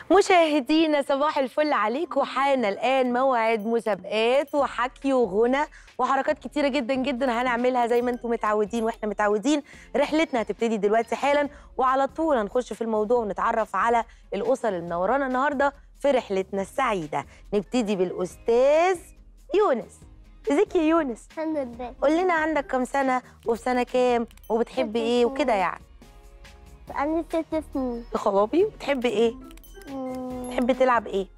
مشاهدينا صباح الفل عليكم حان الآن موعد مسابقات وحكي وغنى وحركات كتيرة جدا جدا هنعملها زي ما انتم متعودين واحنا متعودين رحلتنا هتبتدي دلوقتي حالا وعلى طول هنخش في الموضوع ونتعرف على الأسر اللي منورانا النهاردة في رحلتنا السعيدة نبتدي بالأستاذ يونس ازيك يا يونس الحمد لله قول لنا عندك كام سنة وفي سنة كام وبتحب ست ايه وكده سنين. يعني عندي ست سنين يا خرابي بتحب ايه مم، بتحب تلعب ايه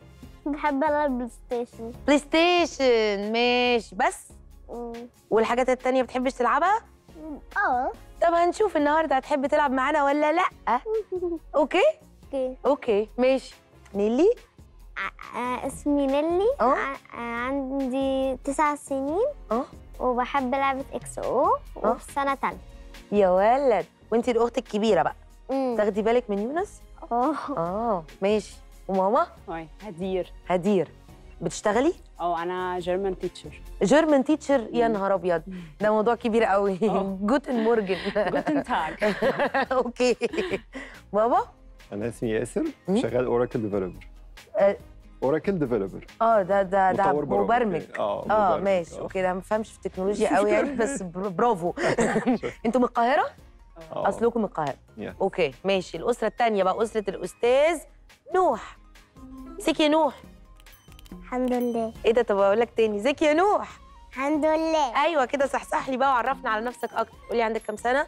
بحب العب بلاي ستيشن بلاي ستيشن ماشي بس مم، والحاجات التانية بتحبش تلعبها؟ اه طب هنشوف النهارده هتحب تلعب معانا ولا لأ؟ اوكي؟ اوكي اوكي ماشي نيلي ع- آه، اسمي نيلي اه. ع- آه، عندي تسع سنين اه وبحب لعبة اكس او وفي سنة تالتة يا ولد وانتي الاخت الكبيرة بقى مم. تاخدي بالك من يونس؟ اه اه ماشي وماما هاي هدير هدير بتشتغلي؟ اه انا جيرمان تيتشر جيرمان تيتشر يا نهار ابيض ده موضوع كبير قوي اه. جوتن مورجن جوتن تاج اوكي بابا انا اسمي ياسر مم. شغال اوراكل ديفلوبر آه. اوراكل ديفلوبر اه ده ده ده مطور برامج مبرمج يعني. اه اه مبرمج. ماشي آه. اوكي ده ما بفهمش في التكنولوجيا قوي يعني بس بر- برافو انتوا من القاهره آه. اصلكم من القاهره Yes. اوكي ماشي الاسره الثانيه بقى اسره الاستاذ نوح ازيك يا نوح الحمد لله ايه ده طب اقول لك تاني ازيك يا نوح الحمد لله ايوه كده صحصح لي بقى وعرفنا على نفسك اكتر قولي عندك كام سنه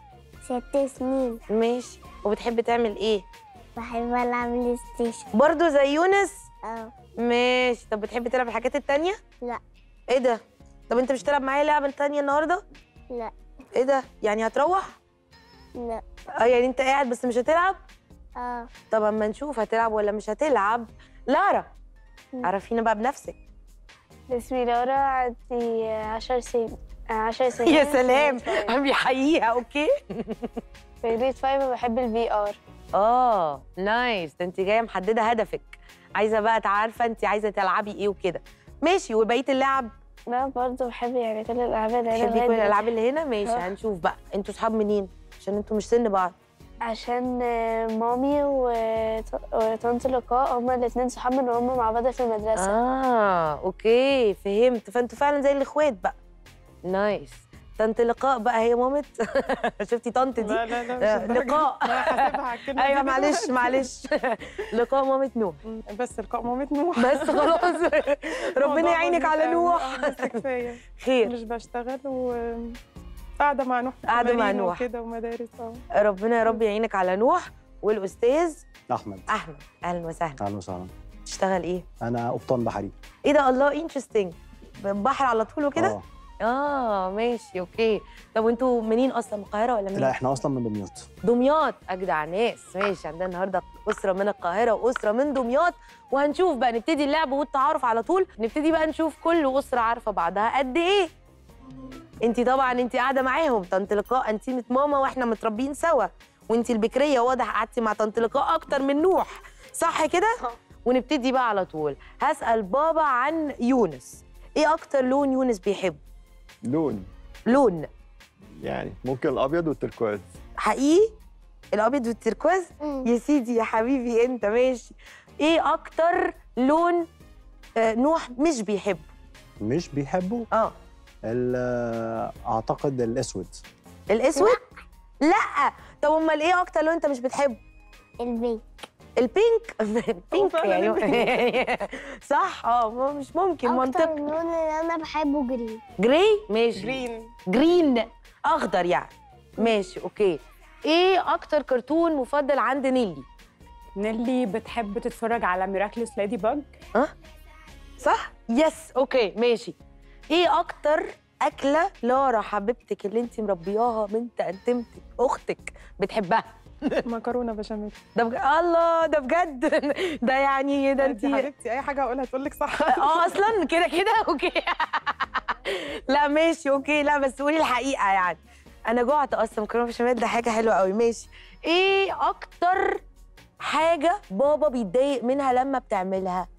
ست سنين ماشي وبتحب تعمل ايه بحب العب بلاي ستيشن برضو زي يونس اه ماشي طب بتحب تلعب الحاجات التانية لا ايه ده طب انت مش تلعب معايا لعبه تانية النهارده لا ايه ده يعني هتروح لا اه يعني انت قاعد بس مش هتلعب اه طب اما نشوف هتلعب ولا مش هتلعب لارا مم. عرفينا بقى بنفسك اسمي لورا عندي عشر سنين عشر سنين يا سلام في grade five. بيحييها اوكي في جريد فايف وبحب الفي ار اه نايس ده انت جايه محدده هدفك عايزه بقى تعرفه انت عايزه تلعبي ايه وكده ماشي وبقيه اللعب لا برضه بحب يعني كل الالعاب اللي هنا تحبي كل لغاية دلوقتي. الالعاب اللي هنا ماشي آه. هنشوف بقى انتوا صحاب منين عشان انتوا مش سن بعض عشان آه، مامي وط- وطنط لقاء هما الاثنين صحاب من وهم مع بعض في المدرسه اه اوكي فهمت فانتوا فعلا زي الاخوات بقى نايس طنط لقاء بقى هي مامة شفتي طنط دي لا لا لا مش آه، الدرجة. لقاء لا هحاسبها على الكلمة ايوه دي. معلش معلش لقاء مامة نوح بس لقاء مامة نوح بس خلاص ربنا الموضوع يعينك بسيط على أوي. نوح آه، بس كفايه خير مش بشتغل و قاعده مع نوح في قاعدة مع تمارين نوح. وكده ومدارس اه ربنا يا رب يعينك على نوح والاستاذ احمد احمد اهلا وسهلا اهلا وسهلا تشتغل ايه انا قبطان بحري ايه ده الله انترستنج بحر على طول وكده اه اه ماشي اوكي طب وانتوا منين اصلا من القاهره ولا منين لا احنا اصلا من دمياط دمياط اجدع ناس ماشي عندنا النهارده اسره من القاهره واسره من دمياط وهنشوف بقى نبتدي اللعب والتعارف على طول نبتدي بقى نشوف كل اسره عارفه بعضها قد ايه انت طبعا انت قاعده معاهم طنط لقاء انتيمه ماما واحنا متربيين سوا وانت البكريه واضح قعدتي مع طنط لقاء اكتر من نوح صح كده ونبتدي بقى على طول هسال بابا عن يونس ايه اكتر لون يونس بيحبه لون لون يعني ممكن الابيض والتركواز حقيقي الابيض والتركواز مم. يا سيدي يا حبيبي انت ماشي ايه اكتر لون آه، نوح مش بيحبه مش بيحبوا اه ال- اعتقد الاسود الاسود لا طب امال ايه اكتر لون انت مش بتحبه البيت البينك البينك فعلاً يعني صح اه ما- مش ممكن اكتر منطقي لون اللي انا بحبه جرين جراي ماشي جرين جرين اخضر يعني ماشي اوكي ايه اكتر كرتون مفضل عند نيلي نيلي بتحب تتفرج على ميراكلس ليدي باج صح يس اوكي ماشي ايه اكتر اكله لارا حبيبتك اللي انت مربياها بنت انتمتك اختك بتحبها مكرونه بشاميل ده بج... الله ده بجد ده يعني ده انت انت حبيبتي اي حاجه اقولها تقول لك صح اه اصلا كده كده اوكي لا ماشي اوكي لا بس قولي الحقيقه يعني انا جوعت اصلا مكرونه بشاميل ده حاجه حلوه قوي ماشي ايه اكتر حاجه بابا بيتضايق منها لما بتعملها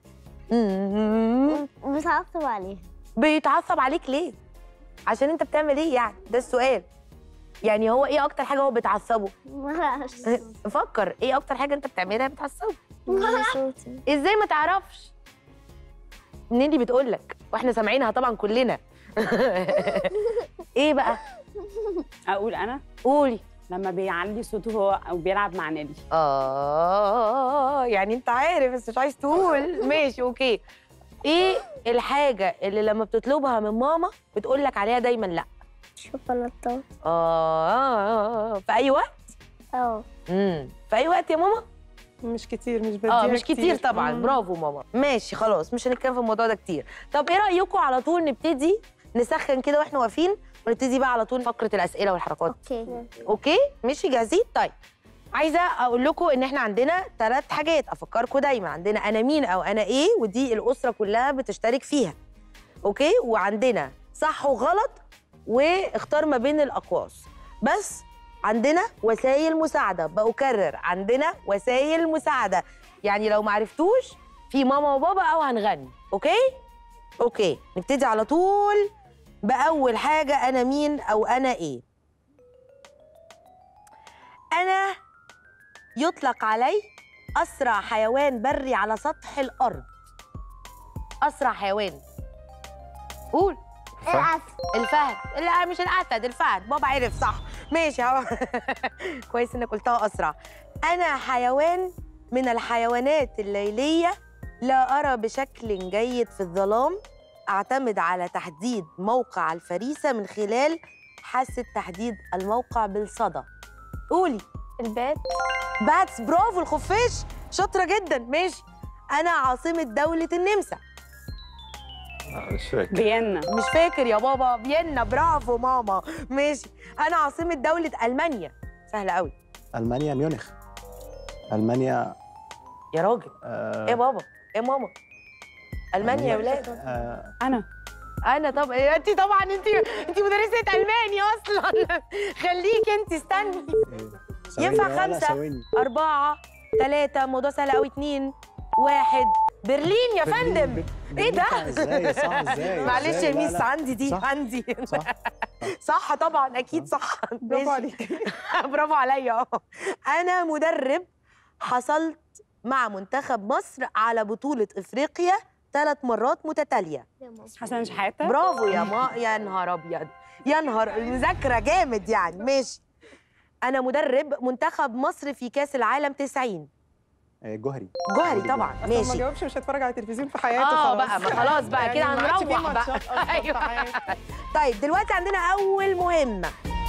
مم. بتعصب عليها بيتعصب عليك ليه عشان انت بتعمل ايه يعني ده السؤال يعني هو ايه اكتر حاجه هو بتعصبه معرفش فكر ايه اكتر حاجه انت بتعملها بتعصبه صوتي ازاي ما تعرفش منين دي بتقول لك واحنا سامعينها طبعا كلنا ايه بقى اقول انا قولي لما بيعلي صوته هو او بيلعب مع نادي اه يعني انت عارف بس مش عايز تقول ماشي اوكي ايه الحاجه اللي لما بتطلبها من ماما بتقول لك عليها دايما لا شوكولاتات اه في اي وقت اه امم في اي وقت يا ماما مش كتير مش بديها اه مش كتير طبعا مم. برافو ماما ماشي خلاص مش هنتكلم في الموضوع ده كتير طب ايه رايكم على طول نبتدي نسخن كده واحنا واقفين ونبتدي بقى على طول فقره الاسئله والحركات اوكي اوكي ماشي جاهزين طيب عايزه اقول لكم ان احنا عندنا ثلاث حاجات افكركم دايما عندنا انا مين او انا ايه ودي الاسره كلها بتشترك فيها اوكي وعندنا صح وغلط واختار ما بين الاقواس بس عندنا وسائل مساعده بكرر عندنا وسائل مساعده يعني لو ما عرفتوش في ماما وبابا او هنغني اوكي اوكي نبتدي على طول باول حاجه انا مين او انا ايه أنا يطلق علي أسرع حيوان بري على سطح الأرض أسرع حيوان قول العسل الفهد لا مش الأسد الفهد بابا عرف صح ماشي هو كويس إنك قلتها أسرع أنا حيوان من الحيوانات الليلية لا أرى بشكل جيد في الظلام أعتمد على تحديد موقع الفريسة من خلال حاسة تحديد الموقع بالصدى قولي البات باتس برافو الخفاش شاطرة جدا ماشي أنا عاصمة دولة النمسا آه، مش فاكر فيينا مش فاكر يا بابا فيينا برافو ماما ماشي أنا عاصمة دولة ألمانيا سهلة قوي المانيا ميونخ المانيا يا راجل آه إيه يا بابا إيه ماما ألمانيا يا ولاد آه انا أنا طب إيه أنت طبعا أنت أنت مدرسة ألماني أصلا خليك أنت استني ثواني ينفع ولا خمسة؟ ثواني. أربعة ثلاثة موضوع سهل قوي اتنين واحد برلين يا فندم ايه ده؟ ازاي صح ازاي معلش إزاي؟ يا لا، ميس لا. عندي دي صح. عندي صح صح طبعا اكيد صح برافو ماشي. عليك برافو عليا اه انا مدرب حصلت مع منتخب مصر على بطولة افريقيا ثلاث مرات متتالية حسن شحاته برافو يا ما يا نهار ابيض يا نهار مذاكرة جامد يعني ماشي انا مدرب منتخب مصر في كاس العالم 90 آه، جوهري جوهري طبعا اصل ما ماشي جاوبش مش هيتفرج على التلفزيون في حياته اه خلاص بقى ما خلاص بقى كده يعني ما عادش فيه هنروح بقى ماتشات أصلاً في ايوه حياته. طيب دلوقتي عندنا اول مهمه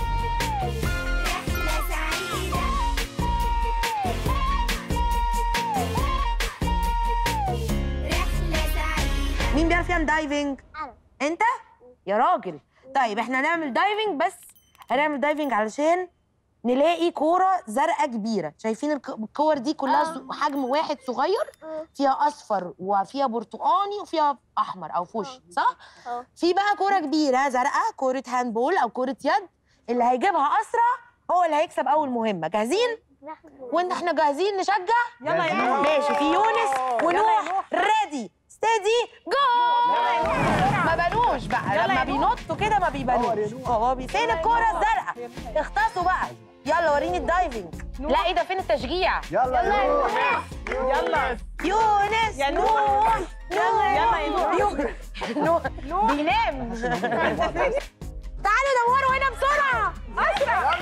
مين بيعرف يعمل دايفنج أنا. انت يا راجل طيب احنا هنعمل دايفنج بس هنعمل دايفنج علشان نلاقي كوره زرقاء كبيره شايفين الك- الكور دي كلها آه. ص- حجم واحد صغير آه. فيها اصفر وفيها برتقاني وفيها احمر او فوشي صح آه. في بقى كوره كبيره زرقاء كوره هاندبول او كوره يد اللي هيجيبها اسرع هو اللي هيكسب اول مهمه جاهزين وان احنا جاهزين نشجع يلا يا نور. ماشي في يونس ونوح ريدي ستيدي جو ما بانوش بقى لما بينطوا كده ما بيبانوش هو بي- فين الكوره الزرقاء اختصوا بقى يلا وريني الدايفنج لا ايه ده فين التشجيع يلا يلا يلا يونس يا نوح. نوح يلا يا نوح. نوح نوح بينام تعالوا دوروا هنا بسرعه اسرع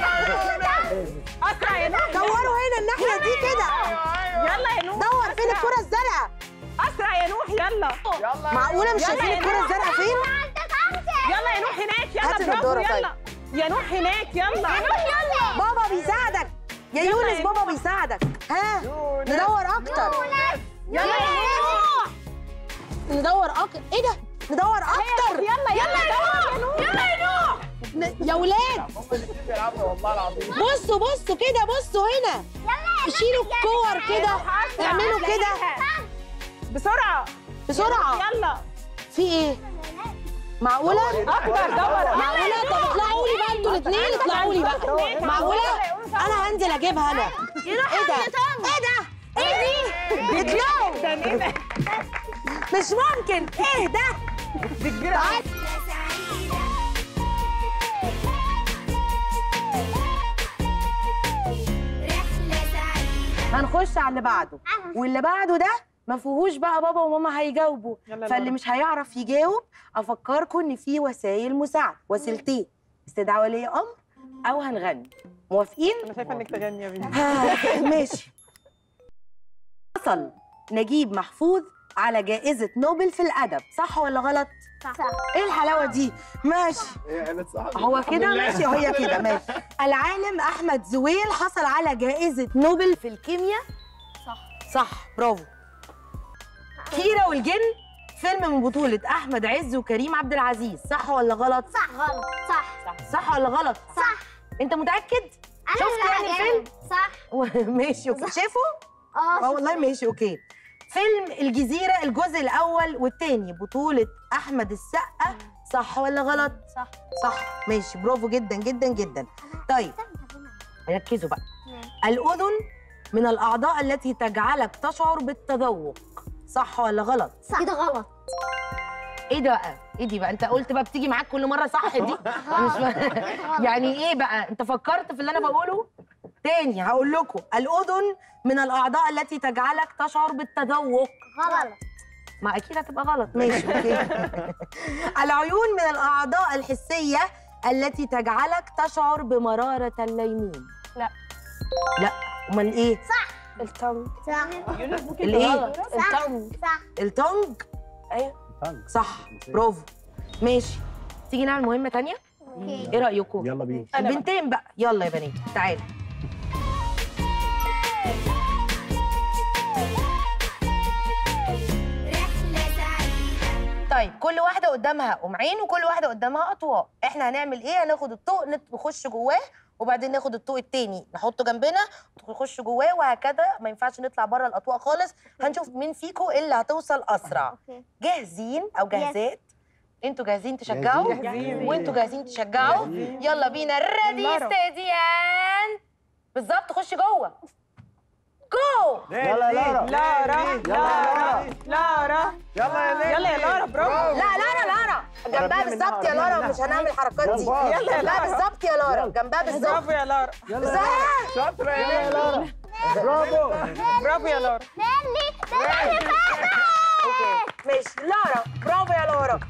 اسرع يا نور دوروا هنا الناحيه دي كده يلا يا نور دور فين الكره الزرقاء اسرع يا نوح يلا معقوله مش يلا شايفين يا الكره نوح. الزرقاء فين يلا يا نوح هناك يلا هات برافو النضارة طيب. يلا يا نوح هناك يلا بابا بيساعدك يا يلا يونس يا بابا بيساعدك ها ندور اكتر يلا يا نوح ندور اكتر ايه ده ندور اكتر يلا يلا يا نوح يلا يا نوح ن- يا ولاد بصوا بصوا كده بصوا هنا شيلوا الكور كده اعملوا كده بسرعه بسرعه يلا في ايه معقوله اكتر دور معقوله طب اطلعوا لي بقى انتوا الاثنين اطلعوا لي بقى معقوله انا هنزل اجيبها انا ايه ده ايه ده ايه دي اطلعوا مش ممكن ايه ده دي كبيره تعال. هنخش على اللي بعده واللي بعده ده ما فيهوش بقى بابا وماما هيجاوبوا يلا يا فاللي لورا. مش هيعرف يجاوب افكركم ان في وسائل مساعده وسيلتين استدعاء ولي امر او هنغني موافقين انا شايفه انك تغني يا بنتي آه، ماشي حصل نجيب محفوظ على جائزة نوبل في الأدب صح ولا غلط؟ صح إيه الحلاوة دي؟ ماشي هي قالت صح هو كده ماشي هي كده ماشي العالم أحمد زويل حصل على جائزة نوبل في الكيمياء صح صح برافو كيرة والجن فيلم من بطولة أحمد عز وكريم عبد العزيز صح ولا غلط؟ صح غلط صح صح ولا غلط؟ صح أنت متأكد؟ انا شفت اللي يعني هجاوب. صح ماشي أوكي شايفه؟ اه اه والله ماشي اوكي فيلم الجزيرة الجزء الأول والتاني بطولة أحمد السقا صح ولا غلط؟ صح صح ماشي برافو جدا جدا جدا طيب ركزوا بقى نعم. الأذن من الأعضاء التي تجعلك تشعر بالتذوق صح ولا غلط؟ صح كده غلط ايه ده بقى؟ ايه دي بقى؟ انت قلت بقى بتيجي معاك كل مرة صح دي؟ أنا مش فا- يعني ايه بقى؟ انت فكرت في اللي انا بقوله؟ تاني هقول لكم الأذن من الأعضاء التي تجعلك تشعر بالتذوق غلط ما اكيد هتبقى غلط ماشي اوكي العيون من الاعضاء الحسيه التي تجعلك تشعر بمراره الليمون لا. لا امال ايه التونج صح الايه التونج صح التونج صح برافو ماشي تيجي نعمل مهمه تانية اوكي ايه رايكم يلا بينا البنتين بقى يلا يا بنات تعالوا طيب كل واحدة قدامها قمعين وكل واحدة قدامها أطواق، إحنا هنعمل إيه؟ هناخد الطوق نت- نخش جواه وبعدين ناخد الطوق التاني نحطه جنبنا نخش جواه وهكذا ما ينفعش نطلع بره الأطواق خالص، هنشوف مين فيكم اللي هتوصل أسرع. اوكي جاهزين أو جاهزات؟ أنتوا جاهزين تشجعوا؟ جاهزين. وأنتوا جاهزين تشجعوا؟ جاهزين. يلا بينا ريدي لارا. ستيديان بالظبط خش جوه جو يلا لارا لارا لارا لارا يلا يا ليلى يلا يا لارا برافو لا لارا لارا جنبها بنعمل بالظبط يا نهار، لارا بنعمل مش هنعمل الحركات دي يلا. يلا يا لا لارا بالظبط يا لارا جنبها بالظبط برافو يا لارا يلا يا لارا. شاطرة يا لارا برافو برافو يا لارا اوكي ماشي لارا برافو يا لارا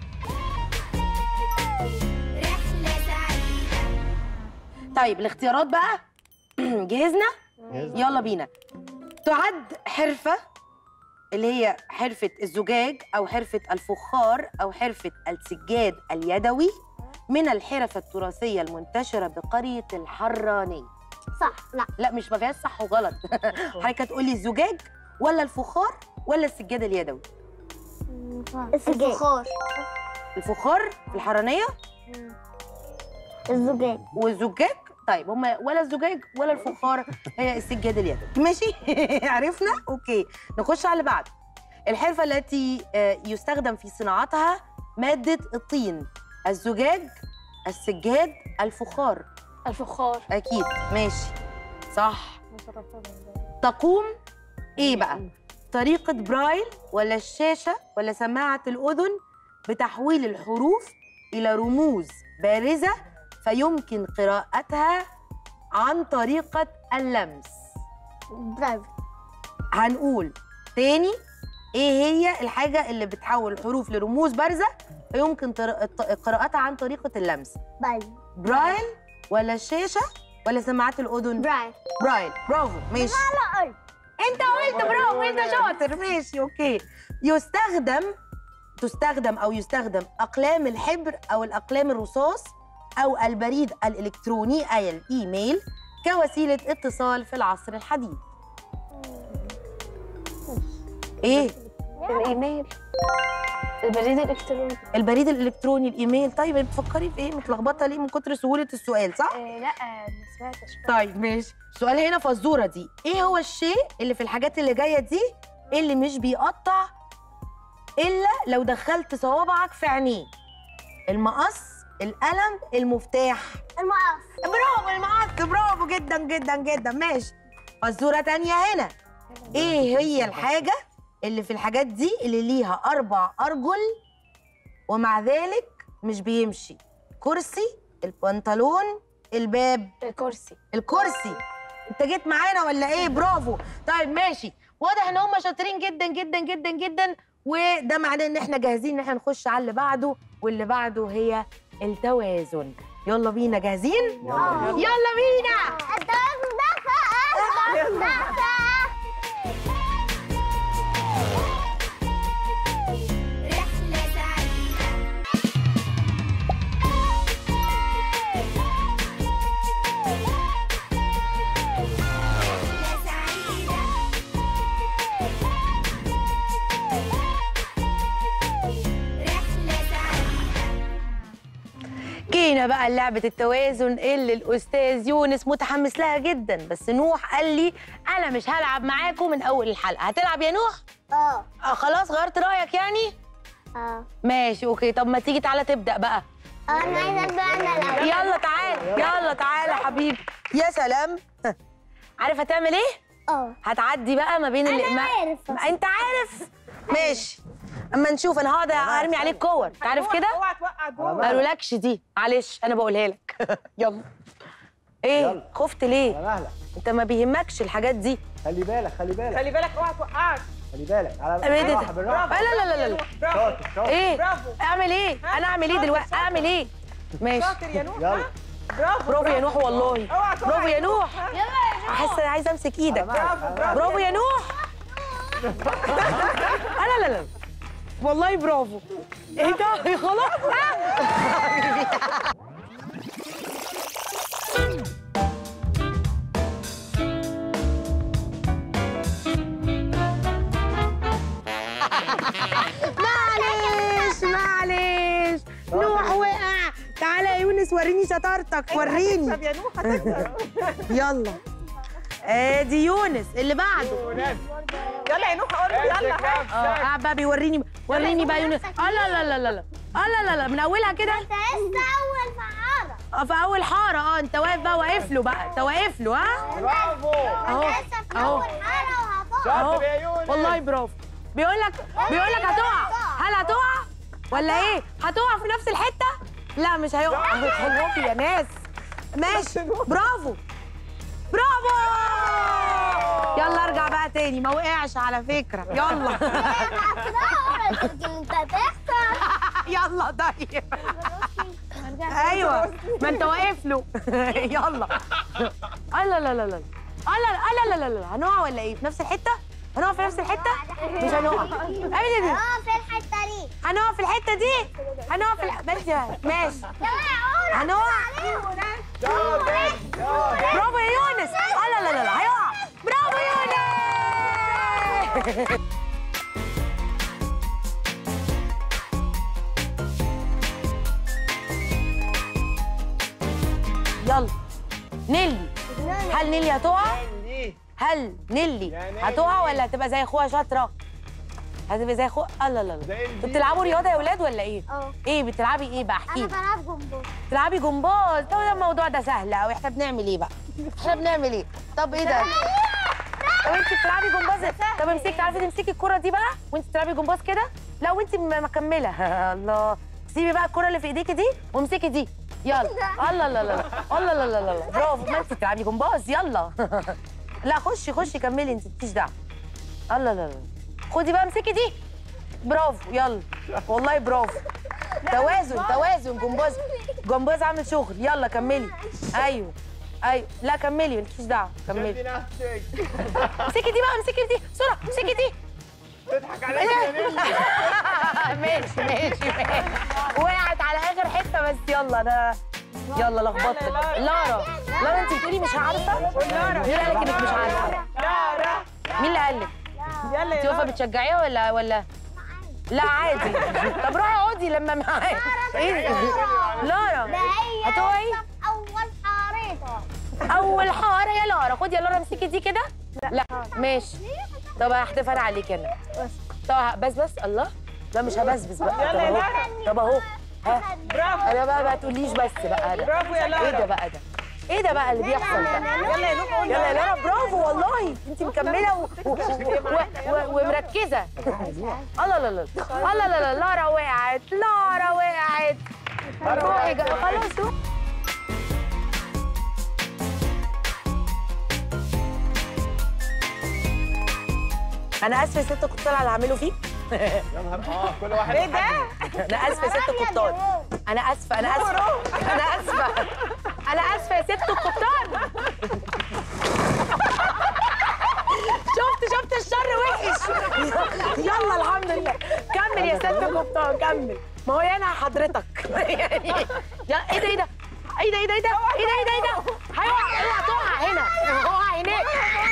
طيب الاختيارات بقى جهزنا يلا بينا تعد حرفة اللي هي حرفة الزجاج أو حرفة الفخار أو حرفة السجاد اليدوي من الحرف التراثية المنتشرة بقرية الحرانية صح لا لا مش ما فيهاش صح وغلط حضرتك هتقولي الزجاج ولا الفخار ولا السجاد اليدوي الفخار الفخار في الحرانية الزجاج والزجاج طيب هما ولا الزجاج ولا الفخار هي السجاد اليدوي ماشي عرفنا اوكي نخش على اللي بعده الحرفه التي آه، يستخدم في صناعتها ماده الطين الزجاج السجاد الفخار الفخار اكيد ماشي صح تقوم ايه بقى طريقه برايل ولا الشاشه ولا سماعه الاذن بتحويل الحروف الى رموز بارزه فيمكن قراءتها عن طريقه اللمس برايفت هنقول تاني ايه هي الحاجه اللي بتحول الحروف لرموز بارزه فيمكن طر- ط- قراءتها عن طريقه اللمس برايفت برايل ولا الشاشه ولا سماعات الاذن برايفت برايل برافو ماشي قلت. انت قلت برافو انت شاطر ماشي اوكي يستخدم تستخدم او يستخدم اقلام الحبر او الاقلام الرصاص او البريد الالكتروني اي الايميل كوسيله اتصال في العصر الحديث ايه الايميل البريد الالكتروني البريد الالكتروني الايميل طيب بتفكري في ايه متلخبطه ليه من كتر سهوله السؤال صح آه لا ما سمعتش طيب ماشي السؤال هنا فزوره دي ايه هو الشيء اللي في الحاجات اللي جايه دي اللي مش بيقطع الا لو دخلت صوابعك في عينيه المقص القلم المفتاح المقص برافو المقص برافو جدا جدا جدا ماشي فزوره تانية هنا ايه هي الحاجه اللي في الحاجات دي اللي ليها اربع ارجل ومع ذلك مش بيمشي كرسي البنطلون الباب الكرسي الكرسي انت جيت معانا ولا ايه برافو طيب ماشي واضح ان هم شاطرين جدا جدا جدا جدا وده معناه ان احنا جاهزين ان احنا نخش على اللي بعده واللي بعده هي التوازن يلا بينا جاهزين يلا بينا التوازن ده بقى ده بقى رحلة سعيدة رحلة سعيدة رحلة سعيدة جينا بقى لعبة التوازن اللي الأستاذ يونس متحمس لها جدا بس نوح قال لي أنا مش هلعب معاكم من أول الحلقة هتلعب يا نوح؟ اه آه خلاص غيرت رأيك يعني؟ اه ماشي أوكي طب ما تيجي تعالى تبدأ بقى انا عايزه ابدا انا الاول يلا تعالى يلا تعالى حبيبي يا سلام عارف هتعمل ايه؟ اه هتعدي بقى ما بين أنا ما... عارف. ما انت عارف ماشي اما نشوف انا هقعد ارمي عليك كور انت عارف كده؟ اوعى توقع جوه ما قالولكش دي معلش انا بقولها لك يلا ايه يلا. خفت على ليه مهلك انت ما بيهمكش الحاجات دي خلي بالك خلي بالك خلي بالك اوعى توقعك خلي بالك على ايه ده بالراحه ده؟ بالراحه لا لا لا لا لا برافو شاطر شاطر ايه برافو. اعمل ايه انا اعمل ايه دلوقتي اعمل ايه ماشي شاطر يا نوح يلا. ها؟ برافو برافو يا نوح والله اوعى توقع برافو يا نوح احس انا عايزه امسك ايدك برافو برافو برافو يا نوح لا لا لا والله برافو ايه ده خلاص معلش معلش نوح وقع تعالى يا يونس وريني شطارتك وريني طب يا نوح هتكسب يلا ادي يونس اللي بعده يلا يا نوح قول له يلا ها اه قاعد بقى بيوريني وريني بقى يونس اه لا لا لا لا لا اه لا لا لا من اولها كده انت لسه اول فعارة اه في اول حاره اه انت واقف بقى واقف له بقى انت واقف له ها برافو اهو انت لسه في اهو اول حارة وهتقع شاطر يا يونس والله برافو بيقول لك بيقول لك هتقع هل هتقع ولا ايه هتقع في نفس الحته لا مش هيقع خلوكي يا ناس ماشي برافو برافو يلا ارجع بقى تاني ما وقعش على فكره يلا انت تخسر يلا طيب ايوه ما انت واقف له يلا لا لا لا لا لا لا لا لا لا لا هنقع ولا ايه في نفس الحته هنقع في نفس الحته مش هنقع ابدا اه في الحتة دي هنقع في الحته دي هنقع في الح... ماشي ماشي هنقع برافو يا يونس لا لا لا لا هيقع برافو يونس يلا نيلي هل نيلي هتقع؟ دي هل نيلي يا نيلي. هتقع ولا هتبقى زي اخوها شاطره؟ هتبقى زي اخوها لا لا لا زي لا البيت. انتوا بتلعبوا رياضه يا ولاد ولا ايه؟ اه ايه بتلعبي ايه بقى احكي انا لي بلعب جمباز بتلعبي جمباز طب ده الموضوع ده سهل قوي احنا بنعمل ايه بقى؟ احنا بنعمل ايه؟ طب ايه ده؟ طب انت بتلعبي جمباز طب امسكي تعرفي تمسكي الكرة دي بقى وانت بتلعبي جمباز كده؟ لا وانت م- مكملة الله سيبي بقى الكرة اللي في ايديكي دي وامسكي دي يلا الله لا لا لا الله لا لا لا لا برافو ما انت بتلعبي جمباز يلا لا خشي خشي كملي انت مالكيش دعوة الله لا لا خدي بقى امسكي دي برافو يلا والله برافو توازن توازن جمباز جمباز عامل شغل يلا كملي ايوه ايوه لا كملي مالكيش دعوه كملي شدي نفسك امسكي دي بقى امسكي دي بسرعه امسكي دي تضحك عليك يا نيلي ماشي ماشي ماشي وقعت على اخر حته بس يلا انا يلا لخبطتك لارا لارا انت بتقولي مش عارفه لارا. مين قال لك انك مش عارفه لارا مين اللي قال لك يلا انت يا واقفه لارا بتشجعيها ولا ولا لا عادي طب روحي اقعدي لما معايا ايه لارا ده هي هتقعي لسه في اول حارتها اول حاره يا لارا خدي يا لارا امسكي دي كده لا ماشي طب هحتفل عليك انا طب بس بس الله لا مش هبسبس بقى يلا طب يا اهو لارا. طب اهو ها برافو انا بقى ما تقوليش بس بقى ده برافو يا ايه ده لارا بقى ده ايه ده بقى اللي بيحصل ده يلا يا نوح قول يلا يا لارا برافو والله انت مكمله و... و... و... و... ومركزه الله لا لا الله لا لا لارا وقعت لارا وقعت روحي جا- خلاص روحي انا اسفه يا ست قبطان على اللي هعمله فيك يا نهار اه كل واحد ايه ده؟ انا اسفه يا ست قبطان انا اسفه انا اسفه انا اسفه انا اسفه يا ست القبطان شفت شفت الشر وحش يلا الحمد لله كمل يا ست القبطان كمل ما هو انا حضرتك يعني يا ايه ده ايه ده ايه ده ايه ده ايه ده ايه ده ايه ده ايه ده هيقع اوعى تقع هنا اوعى هناك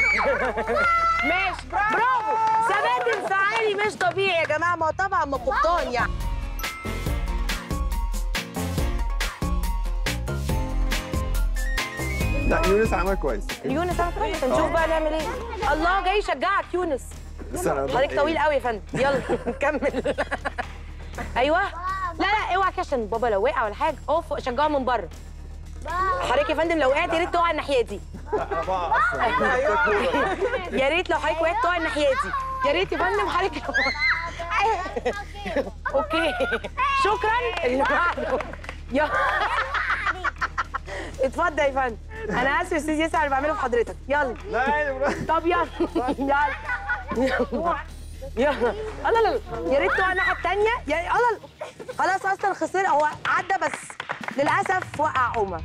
ماشي برافو ثبات انفعالي مش طبيعي يا جماعه ما هو طبعا ما قبطان يعني لا يونس عمل كويس يونس انا كويس نشوف بقى نعمل ايه الله جاي يشجعك يونس بس انا حضرتك طويل قوي يا فندم يلا نكمل ايوه لا لا اوعى كده عشان بابا لو وقع ولا حاجه اقف شجعه من بره حضرتك يا فندم لو وقعت يا ريت تقع الناحيه دي انا بقى اصلا يا ريت لو حضرتك وقعت تقع الناحيه دي يا ريت يا فندم حضرتك اوكي شكرا اللي بعده يا اتفضل يا فندم انا اسف يا استاذ ياسر اللي بعمله في حضرتك يلا لا يا برا- طب يلا يلا يلا الله لا يا ريت تقع الناحيه الثانيه يا الله خلاص اصلا خسر هو عدى بس للاسف وقع عمر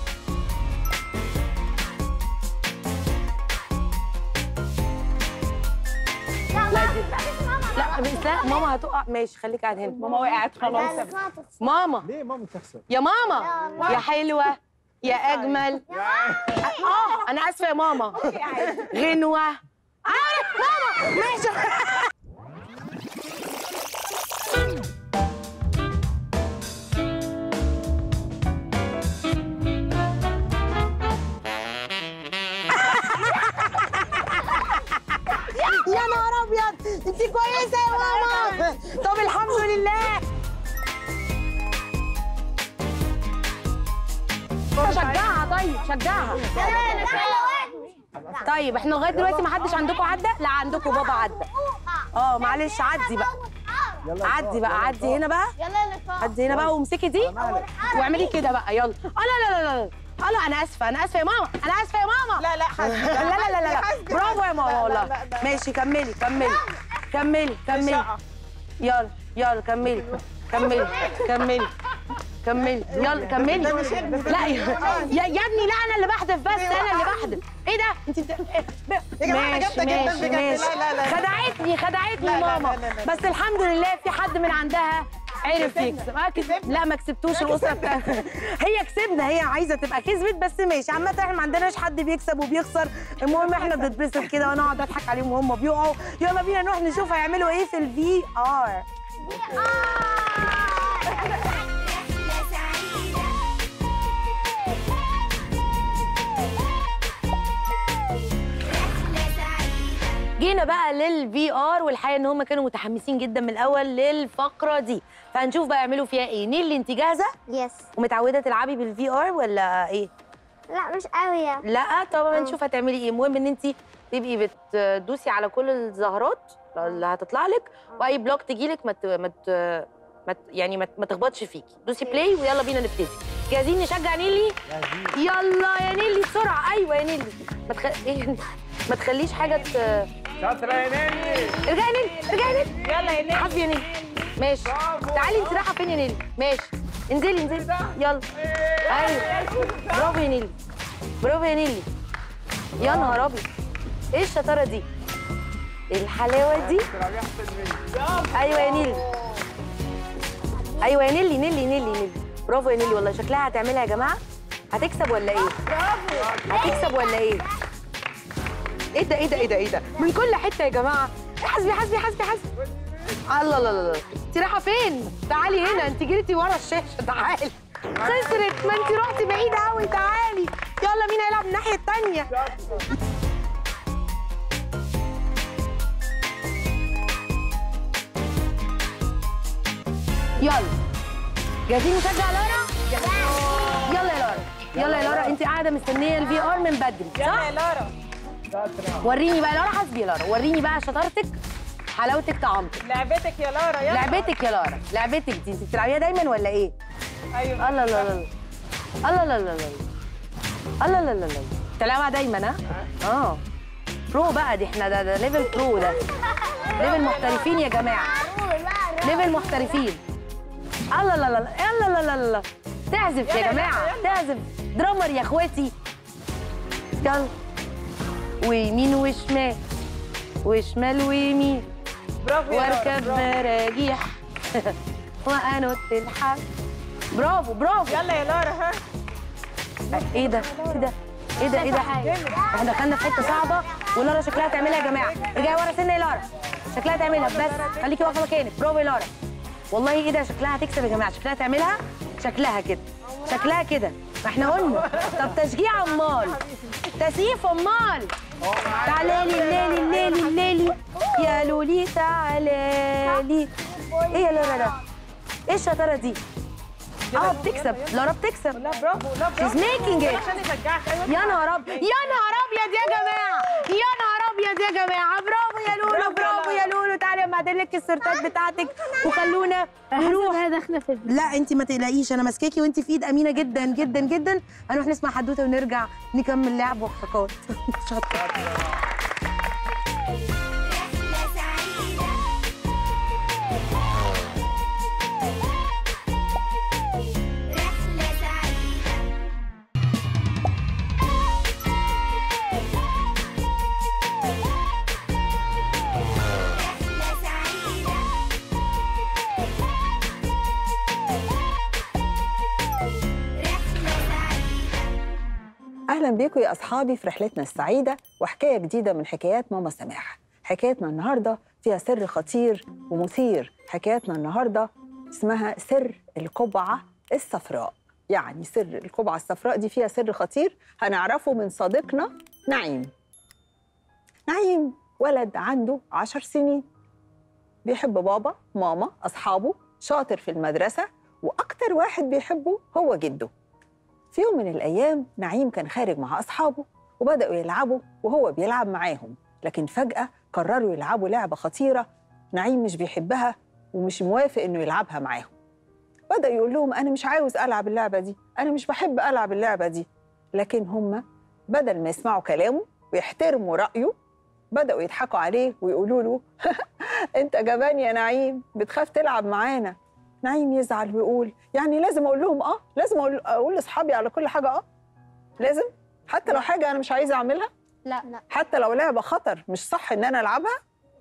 لا دي لا بس لا ماما هتقع ماشي خليك قاعد هنا ماما وقعت خلاص ماما ليه ماما تخسر؟ يا ماما يا حلوه يا اجمل اه انا اسفه يا ماما غنوه عارف ماما ماشي يا نهار ابيض انت كويسه يا ماما طب الحمد لله شجعها طيب شجعها طيب احنا لغايه دلوقتي ما حدش عندكم عدى لا عندكم بابا عدى اه معلش عدي بقى عدي بقى عدي هنا بقى عدي هنا بقى وامسكي دي واعملي كده بقى يلا اه لا لا لا لا اه لا انا اسفه انا اسفه يا ماما انا اسفه يا ماما لا لا حسبي لا لا لا لا, لا. برافو يا ماما والله ماشي كملي كملي كملي كملي يلا يلا كملي كملي كملي كملي يلا كملي لا يا يا يا ابني لا انا اللي بحذف بس انا اللي بحذف ايه ده انت بت... يا جماعة أنا ماشي جامدة جداً ماشي بجد. ماشي لا، لا، لا. خدعتني خدعتني لا، لا، ماما لا، لا، لا. بس الحمد لله في حد من عندها عرف يكسب آه، كسب- لا ما كسبتوش الاسره بتاعتها هي كسبنا هي عايزه تبقى كسبت بس ماشي عامه احنا ما عندناش حد بيكسب وبيخسر المهم احنا بنتبسط كده وانا اقعد اضحك عليهم وهم بيقعوا يلا بينا نروح نشوف هيعملوا ايه في الفي ار جينا بقى للفي ار والحقيقه ان هم كانوا متحمسين جدا من الاول للفقره دي فهنشوف بقى يعملوا فيها ايه نيلي انت جاهزه يس ومتعوده تلعبي بالفي ار ولا ايه لا مش قوي يعني لا طبعا نشوف هتعملي ايه المهم ان انت تبقي بتدوسي على كل الزهرات اللي هتطلع لك واي بلوك تجي لك ما ت- ما ت- ما ت- يعني ما ت- ما تخبطش فيكي دوسي بلاي ويلا بينا نبتدي جاهزين نشجع نيلي يلا يا نيلي بسرعه ايوه يا نيلي ما تخ... ايه ما تخليش حاجه ت... شاطرة يا ناني ارجعي يا نيلي ارجعي يا نيلي يلا يا نيلي حبي يا نيلي ماشي تعالي انت رايحه فين يا نيلي ماشي انزلي انزلي يلا ايوه برافو يا نيلي برافو يا نيلي يا نهار ابيض ايه الشطاره دي إيه الحلاوه دي ايوه يا نيلي ايوه يا نيلي نيلي نيلي نيلي برافو يا نيلي والله شكلها هتعملها يا جماعه هتكسب ولا ايه برافو هتكسب ولا ايه ايه ده ايه ده ايه ده ايه ده من كل حته يا جماعه حسبي حسبي حسبي حسبي الله لا لا لا انت رايحه فين تعالي هنا انت جريتي ورا الشاشه تعالي خسرت ما انت رحتي بعيد قوي تعالي يلا مين هيلعب الناحيه الثانيه يلا جاهزين نشجع لارا يلا يا لارا يلا يا لارا انت قاعده مستنيه الفي ار من بدري يلا صح يا لارا وريني بقى لارا حسبي يا لارا وريني بقى شطارتك حلاوتك طعمتك لعبتك يا لارا يلا لعبتك يا لارا لعبتك دي انت بتلعبيها دايما ولا ايه ايوه الله لا لا الله لا لا لا الله لا لا لا بتلعبها دايما ها اه برو بقى دي احنا ده ده ليفل برو ده ليفل محترفين يا جماعه ليفل محترفين الله لا لا لا يلا لا لا لا تعزف يا جماعه تعزف درامر يا اخواتي يلا ويمين وشمال وشمال ويمين برافو يا لارا، واركب برافو. مراجيح وانط الحب برافو برافو يلا يا لارا ها ايه ده ايه ده ايه ده ايه ده احنا دخلنا في حته صعبه ولارا شكلها تعملها يا جماعه ارجعي ورا سنه يا لارا شكلها تعملها بس خليكي واقفه مكانك برافو يا لارا والله ايه ده شكلها هتكسب يا جماعه شكلها تعملها شكلها كده شكلها كده ما احنا قلنا طب تشجيع امال تسييف امال تعالي لي الليلي الليلي الليلي يا لولي تعالي لي ايه يا لارا ده ايه الشطاره دي اه بتكسب لارا بتكسب لا برافو لا برافو She's making it. عشان يشجعك ايوه يا نهار ابيض يا نهار ابيض يا جماعه يا نهار ابيض يا جماعه برافو يا لولو برافو يا لولو تعالي اما لك السورتات بتاعتك وخلونا نروح احنا داخله في لا انت ما تقلقيش انا ماسكاكي وانت في ايد امينه جدا جدا جدا هنروح نسمع حدوته ونرجع نكمل لعب وحركات شاطره اهلا بيكم يا اصحابي في رحلتنا السعيده وحكايه جديده من حكايات ماما سماح حكايتنا النهارده فيها سر خطير ومثير حكايتنا النهارده اسمها سر القبعه الصفراء يعني سر القبعه الصفراء دي فيها سر خطير هنعرفه من صديقنا نعيم نعيم ولد عنده عشر سنين بيحب بابا ماما أصحابه شاطر في المدرسة وأكتر واحد بيحبه هو جده في يوم من الأيام نعيم كان خارج مع أصحابه وبدأوا يلعبوا وهو بيلعب معاهم لكن فجأة قرروا يلعبوا لعبة خطيرة نعيم مش بيحبها ومش موافق إنه يلعبها معاهم بدأ يقول لهم أنا مش عاوز ألعب اللعبة دي أنا مش بحب ألعب اللعبة دي لكن هم بدل ما يسمعوا كلامه ويحترموا رأيه بدأوا يضحكوا عليه ويقولوا له أنت جبان يا نعيم بتخاف تلعب معانا نعيم يزعل ويقول يعني لازم أقول لهم آه لازم أقول, أقول لأصحابي على كل حاجة آه لازم حتى لو حاجة أنا مش عايزة أعملها لا لا حتى لو لعبة خطر مش صح إن أنا ألعبها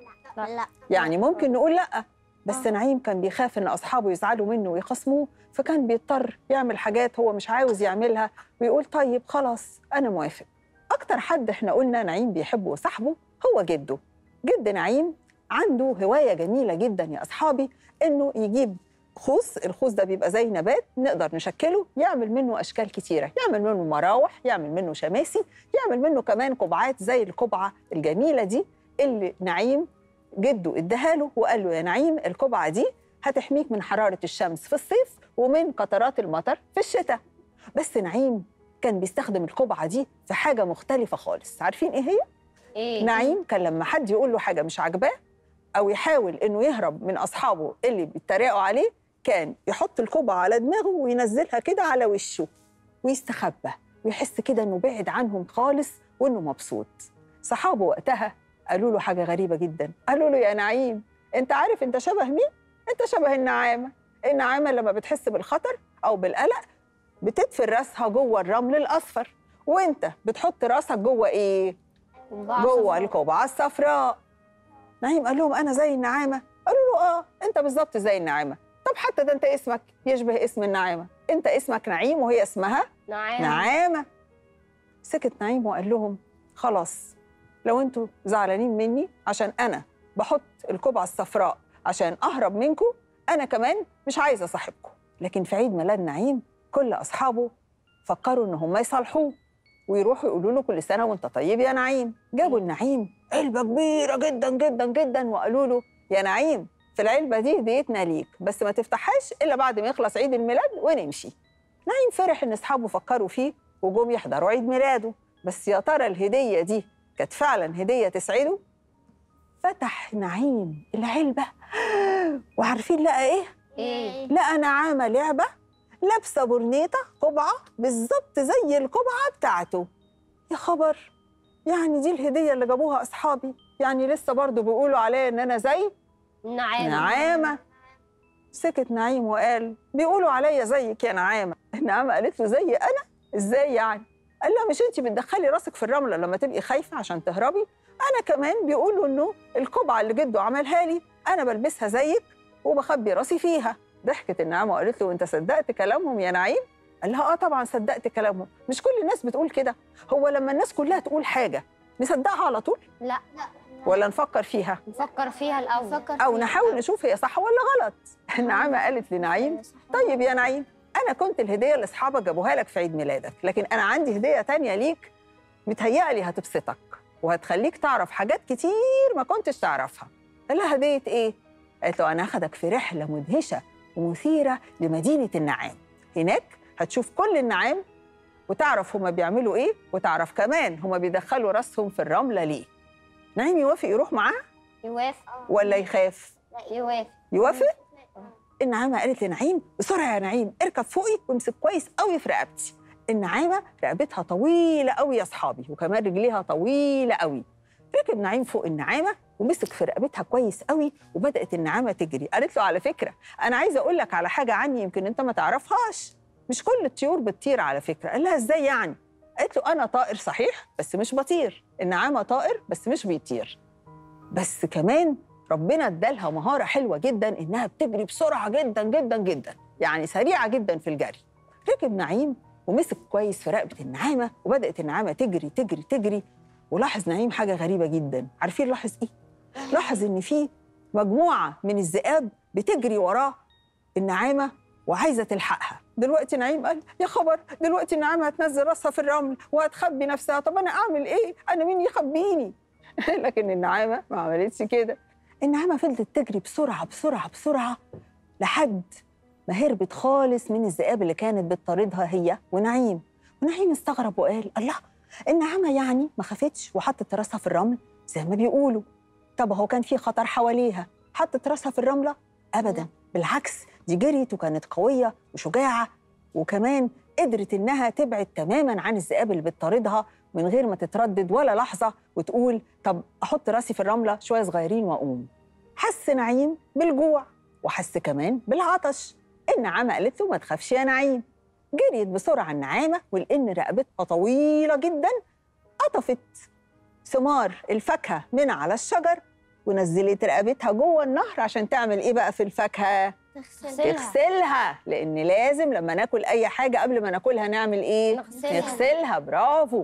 لا يعني ممكن نقول لأ بس نعيم كان بيخاف إن أصحابه يزعلوا منه ويخصموه فكان بيضطر يعمل حاجات هو مش عاوز يعملها ويقول طيب خلاص أنا موافق أكتر حد إحنا قلنا نعيم بيحبه وصاحبه هو جده جد نعيم عنده هواية جميلة جدا يا أصحابي إنه يجيب خوص الخوص ده بيبقى زي نبات نقدر نشكله يعمل منه أشكال كتيرة يعمل منه مراوح يعمل منه شماسي يعمل منه كمان قبعات زي القبعة الجميلة دي اللي نعيم جده اداها له وقال له يا نعيم القبعة دي هتحميك من حرارة الشمس في الصيف ومن قطرات المطر في الشتاء بس نعيم كان بيستخدم القبعة دي في حاجة مختلفة خالص عارفين إيه هي؟ ايه نعيم كان لما حد يقول له حاجه مش عاجباه او يحاول انه يهرب من اصحابه اللي بيتريقوا عليه كان يحط القبعه على دماغه وينزلها كده على وشه ويستخبى ويحس كده انه بعد عنهم خالص وانه مبسوط صحابه وقتها قالوا له حاجه غريبه جدا قالوا له يا نعيم انت عارف انت شبه مين انت شبه النعامه النعامه لما بتحس بالخطر او بالقلق بتدفن راسها جوه الرمل الاصفر وانت بتحط راسك جوه ايه جوه القبعه الصفراء نعيم قال لهم انا زي النعامه قالوا له اه انت بالظبط زي النعامه طب حتى ده انت اسمك يشبه اسم النعامه انت اسمك نعيم وهي اسمها نعم نعامه سكت نعيم وقال لهم خلاص لو انتوا زعلانين مني عشان انا بحط القبعه الصفراء عشان اهرب منكم انا كمان مش عايزه اصاحبكم لكن في عيد ميلاد نعيم كل اصحابه فكروا ان هم يصالحوه ويروحوا يقولوا له كل سنه وانت طيب يا نعيم جابوا النعيم علبه كبيره جدا جدا جدا وقالوا له يا نعيم في العلبه دي هديتنا ليك بس ما تفتحهاش الا بعد ما يخلص عيد الميلاد ونمشي نعيم فرح ان اصحابه فكروا فيه وجم يحضروا عيد ميلاده بس يا ترى الهديه دي كانت فعلا هديه تسعده فتح نعيم العلبه وعارفين لقى ايه ايه لقى نعامه لعبه لابسه برنيطه قبعه بالظبط زي القبعه بتاعته يا خبر يعني دي الهديه اللي جابوها اصحابي يعني لسه برضو بيقولوا عليا ان انا زي نعامة نعامه سكت نعيم وقال بيقولوا عليا زيك يا نعامه نعامه قالت له زي انا ازاي يعني قال لها مش انت بتدخلي راسك في الرمله لما تبقي خايفه عشان تهربي انا كمان بيقولوا انه القبعه اللي جده عملها لي انا بلبسها زيك وبخبي راسي فيها ضحكت النعامه وقالت له انت صدقت كلامهم يا نعيم قال لها اه طبعا صدقت كلامهم مش كل الناس بتقول كده هو لما الناس كلها تقول حاجه نصدقها على طول لا ولا نفكر فيها نفكر فيها الأول نفكر او نحاول نشوف هي صح ولا غلط النعامه قالت لنعيم طيب يا نعيم انا كنت الهديه اللي اصحابك جابوها لك في عيد ميلادك لكن انا عندي هديه تانية ليك متهيألي هتبسطك وهتخليك تعرف حاجات كتير ما كنتش تعرفها قال لها هديه ايه قالت له انا هاخدك في رحله مدهشه ومثيره لمدينه النعام هناك هتشوف كل النعام وتعرف هما بيعملوا ايه وتعرف كمان هما بيدخلوا راسهم في الرمله ليه نعيم يوافق يروح معاه يوافق ولا يخاف يوافق يوافق النعامة قالت لنعيم بسرعة يا نعيم اركب فوقي وامسك كويس قوي في رقبتي النعامة رقبتها طويلة قوي يا أصحابي وكمان رجليها طويلة قوي ركب نعيم فوق النعامة ومسك في رقبتها كويس قوي وبدأت النعامة تجري قالت له على فكرة أنا عايزة أقول لك على حاجة عني يمكن أنت ما تعرفهاش مش كل الطيور بتطير على فكرة قال لها إزاي يعني قالت له أنا طائر صحيح بس مش بطير النعامة طائر بس مش بيطير بس كمان ربنا ادالها مهاره حلوه جدا انها بتجري بسرعه جدا جدا جدا يعني سريعه جدا في الجري ركب نعيم ومسك كويس في رقبه النعامه وبدات النعامه تجري تجري تجري ولاحظ نعيم حاجه غريبه جدا عارفين لاحظ ايه لاحظ ان في مجموعه من الذئاب بتجري وراه النعامه وعايزه تلحقها دلوقتي نعيم قال يا خبر دلوقتي النعامه هتنزل راسها في الرمل وهتخبي نفسها طب انا اعمل ايه انا مين يخبيني لكن النعامه ما عملتش كده النعامه فضلت تجري بسرعه بسرعه بسرعه لحد ما هربت خالص من الذئاب اللي كانت بتطاردها هي ونعيم ونعيم استغرب وقال الله النعامه يعني ما خافتش وحطت راسها في الرمل زي ما بيقولوا طب هو كان في خطر حواليها حطت راسها في الرمله ابدا بالعكس دي جريت وكانت قويه وشجاعه وكمان قدرت انها تبعد تماما عن الذئاب اللي بتطاردها من غير ما تتردد ولا لحظه وتقول طب احط راسي في الرمله شويه صغيرين واقوم حس نعيم بالجوع وحس كمان بالعطش النعامه قالت له ما تخافش يا نعيم جريت بسرعه النعامه ولان رقبتها طويله جدا قطفت ثمار الفاكهه من على الشجر ونزلت رقبتها جوه النهر عشان تعمل ايه بقى في الفاكهه تغسلها لان لازم لما ناكل اي حاجه قبل ما ناكلها نعمل ايه نغسلها. نغسلها برافو